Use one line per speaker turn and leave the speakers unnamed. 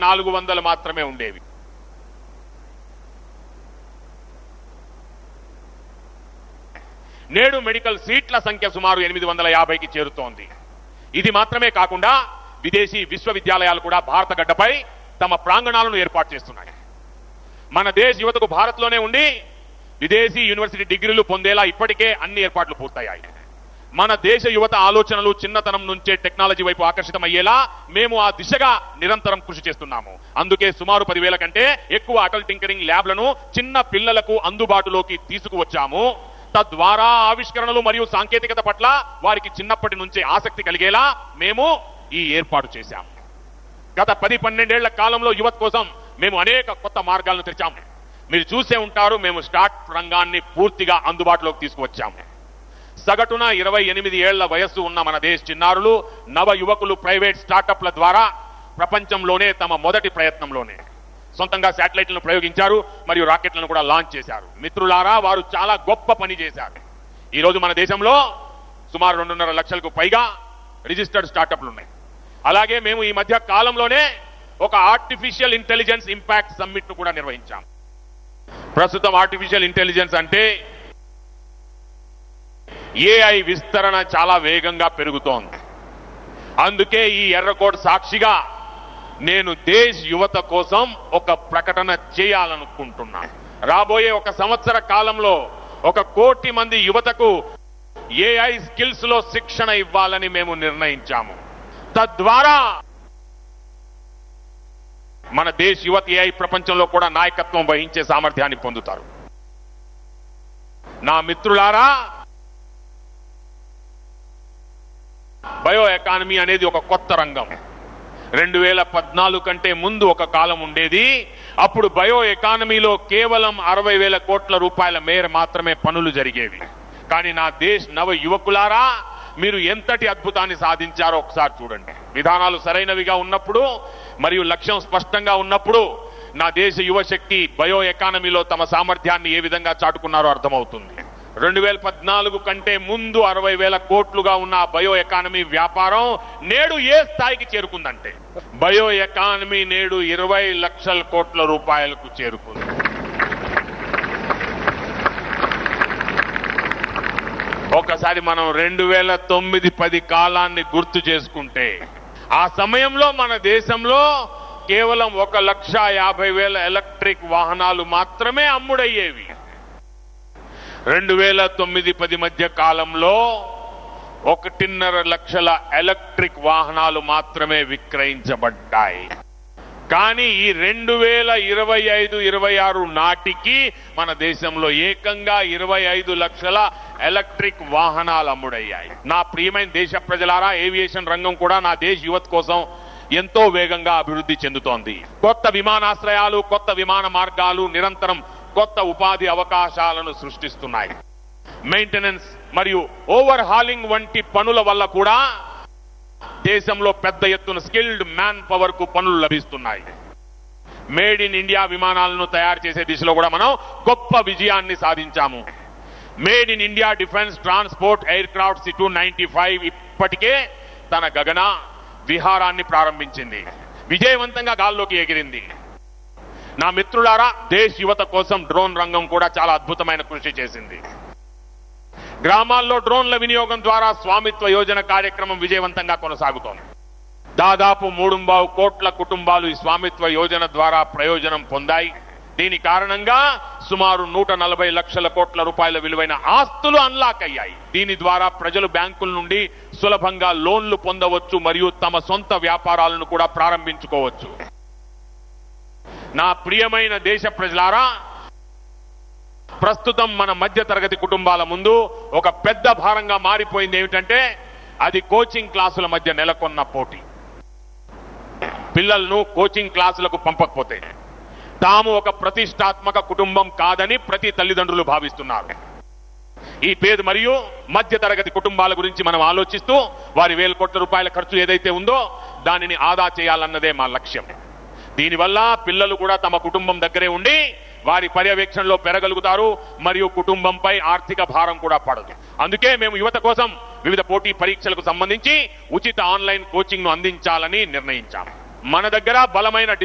నాలుగు వందలు మాత్రమే ఉండేవి నేడు మెడికల్ సీట్ల సంఖ్య సుమారు ఎనిమిది వందల యాభైకి చేరుతోంది ఇది మాత్రమే కాకుండా విదేశీ విశ్వవిద్యాలయాలు కూడా భారత గడ్డపై తమ ప్రాంగణాలను ఏర్పాటు చేస్తున్నాయి మన దేశ యువతకు భారత్లోనే ఉండి విదేశీ యూనివర్సిటీ డిగ్రీలు పొందేలా ఇప్పటికే అన్ని ఏర్పాట్లు పూర్తయ్యాయి మన దేశ యువత ఆలోచనలు చిన్నతనం నుంచే టెక్నాలజీ వైపు ఆకర్షితమయ్యేలా మేము ఆ దిశగా నిరంతరం కృషి చేస్తున్నాము అందుకే సుమారు పదివేల కంటే ఎక్కువ అటల్ టింకరింగ్ ల్యాబ్లను చిన్న పిల్లలకు అందుబాటులోకి తీసుకువచ్చాము తద్వారా ఆవిష్కరణలు మరియు సాంకేతికత పట్ల వారికి చిన్నప్పటి నుంచే ఆసక్తి కలిగేలా మేము ఈ ఏర్పాటు చేశాము గత పది పన్నెండేళ్ల కాలంలో యువత కోసం మేము అనేక కొత్త మార్గాలను తెరిచాము మీరు చూసే ఉంటారు మేము స్టార్ట్ రంగాన్ని పూర్తిగా అందుబాటులోకి తీసుకువచ్చాము సగటున ఇరవై ఎనిమిది ఏళ్ల వయస్సు ఉన్న మన దేశ చిన్నారులు నవ యువకులు ప్రైవేట్ స్టార్టప్ల ద్వారా ప్రపంచంలోనే తమ మొదటి ప్రయత్నంలోనే సొంతంగా శాటిలైట్లను ప్రయోగించారు మరియు రాకెట్లను కూడా లాంచ్ చేశారు మిత్రులారా వారు చాలా గొప్ప పని చేశారు ఈ రోజు మన దేశంలో సుమారు రెండున్నర లక్షలకు పైగా రిజిస్టర్డ్ స్టార్టప్లు ఉన్నాయి అలాగే మేము ఈ మధ్య కాలంలోనే ఒక ఆర్టిఫిషియల్ ఇంటెలిజెన్స్ ఇంపాక్ట్ సమ్మిట్ ను కూడా నిర్వహించాం ప్రస్తుతం ఆర్టిఫిషియల్ ఇంటెలిజెన్స్ అంటే ఏఐ విస్తరణ చాలా వేగంగా పెరుగుతోంది అందుకే ఈ ఎర్రకోట సాక్షిగా నేను దేశ్ యువత కోసం ఒక ప్రకటన చేయాలనుకుంటున్నాను రాబోయే ఒక సంవత్సర కాలంలో ఒక కోటి మంది యువతకు ఏఐ స్కిల్స్ లో శిక్షణ ఇవ్వాలని మేము నిర్ణయించాము తద్వారా మన దేశ యువత ఏఐ ప్రపంచంలో కూడా నాయకత్వం వహించే సామర్థ్యాన్ని పొందుతారు నా మిత్రులారా బయో ఎకానమీ అనేది ఒక కొత్త రంగం రెండు వేల పద్నాలుగు కంటే ముందు ఒక కాలం ఉండేది అప్పుడు బయో ఎకానమీలో కేవలం అరవై వేల కోట్ల రూపాయల మేర మాత్రమే పనులు జరిగేవి కానీ నా దేశ్ నవ యువకులారా మీరు ఎంతటి అద్భుతాన్ని సాధించారో ఒకసారి చూడండి విధానాలు సరైనవిగా ఉన్నప్పుడు మరియు లక్ష్యం స్పష్టంగా ఉన్నప్పుడు నా దేశ యువశక్తి బయో ఎకానమీలో తమ సామర్థ్యాన్ని ఏ విధంగా చాటుకున్నారో అర్థమవుతుంది రెండు వేల పద్నాలుగు కంటే ముందు అరవై వేల కోట్లుగా ఉన్న ఆ బయో ఎకానమీ వ్యాపారం నేడు ఏ స్థాయికి చేరుకుందంటే బయో ఎకానమీ నేడు ఇరవై లక్షల కోట్ల రూపాయలకు చేరుకుంది ఒకసారి మనం రెండు వేల తొమ్మిది పది కాలాన్ని గుర్తు చేసుకుంటే ఆ సమయంలో మన దేశంలో కేవలం ఒక లక్ష యాభై వేల ఎలక్ట్రిక్ వాహనాలు మాత్రమే అమ్ముడయ్యేవి రెండు వేల తొమ్మిది పది మధ్య కాలంలో ఒకటిన్నర లక్షల ఎలక్ట్రిక్ వాహనాలు మాత్రమే విక్రయించబడ్డాయి కానీ ఈ రెండు వేల ఇరవై ఐదు ఇరవై ఆరు నాటికి మన దేశంలో ఏకంగా ఇరవై ఐదు లక్షల ఎలక్ట్రిక్ వాహనాలు అమ్ముడయ్యాయి నా ప్రియమైన దేశ ప్రజలారా ఏవియేషన్ రంగం కూడా నా దేశ యువత కోసం ఎంతో వేగంగా అభివృద్ధి చెందుతోంది కొత్త విమానాశ్రయాలు కొత్త విమాన మార్గాలు నిరంతరం కొత్త ఉపాధి అవకాశాలను సృష్టిస్తున్నాయి మెయింటెనెన్స్ మరియు ఓవర్ హాలింగ్ వంటి పనుల వల్ల కూడా దేశంలో పెద్ద ఎత్తున స్కిల్డ్ మ్యాన్ పవర్ కు పనులు లభిస్తున్నాయి మేడ్ ఇన్ ఇండియా విమానాలను తయారు చేసే దిశలో కూడా మనం గొప్ప విజయాన్ని సాధించాము made in India defence transport aircraft C two ninety five ఇప్పటికే తన గగన విహారాన్ని ప్రారంభించింది విజయవంతంగా గాల్లోకి ఎగిరింది నా మిత్రులారా దేశ్ యువత కోసం డ్రోన్ రంగం కూడా చాలా అద్భుతమైన కృషి చేసింది గ్రామాల్లో డ్రోన్ల వినియోగం ద్వారా స్వామిత్వ యోజన కార్యక్రమం విజయవంతంగా కొనసాగుతోంది దాదాపు మూడుంబావు కోట్ల కుటుంబాలు ఈ స్వామిత్వ యోజన ద్వారా ప్రయోజనం పొందాయి దీని కారణంగా సుమారు నూట నలభై లక్షల కోట్ల రూపాయల విలువైన ఆస్తులు అన్లాక్ అయ్యాయి దీని ద్వారా ప్రజలు బ్యాంకుల నుండి సులభంగా లోన్లు పొందవచ్చు మరియు తమ సొంత వ్యాపారాలను కూడా ప్రారంభించుకోవచ్చు నా ప్రియమైన దేశ ప్రజలారా ప్రస్తుతం మన మధ్య తరగతి కుటుంబాల ముందు ఒక పెద్ద భారంగా మారిపోయింది ఏమిటంటే అది కోచింగ్ క్లాసుల మధ్య నెలకొన్న పోటీ పిల్లలను కోచింగ్ క్లాసులకు పంపకపోతే తాము ఒక ప్రతిష్టాత్మక కుటుంబం కాదని ప్రతి తల్లిదండ్రులు భావిస్తున్నారు ఈ పేద మరియు మధ్య తరగతి కుటుంబాల గురించి మనం ఆలోచిస్తూ వారి వేల కోట్ల రూపాయల ఖర్చు ఏదైతే ఉందో దానిని ఆదా చేయాలన్నదే మా లక్ష్యం దీనివల్ల పిల్లలు కూడా తమ కుటుంబం దగ్గరే ఉండి వారి పర్యవేక్షణలో పెరగలుగుతారు మరియు కుటుంబంపై ఆర్థిక భారం కూడా పడదు అందుకే మేము యువత కోసం వివిధ పోటీ పరీక్షలకు సంబంధించి ఉచిత ఆన్లైన్ కోచింగ్ ను అందించాలని నిర్ణయించాం మన దగ్గర బలమైన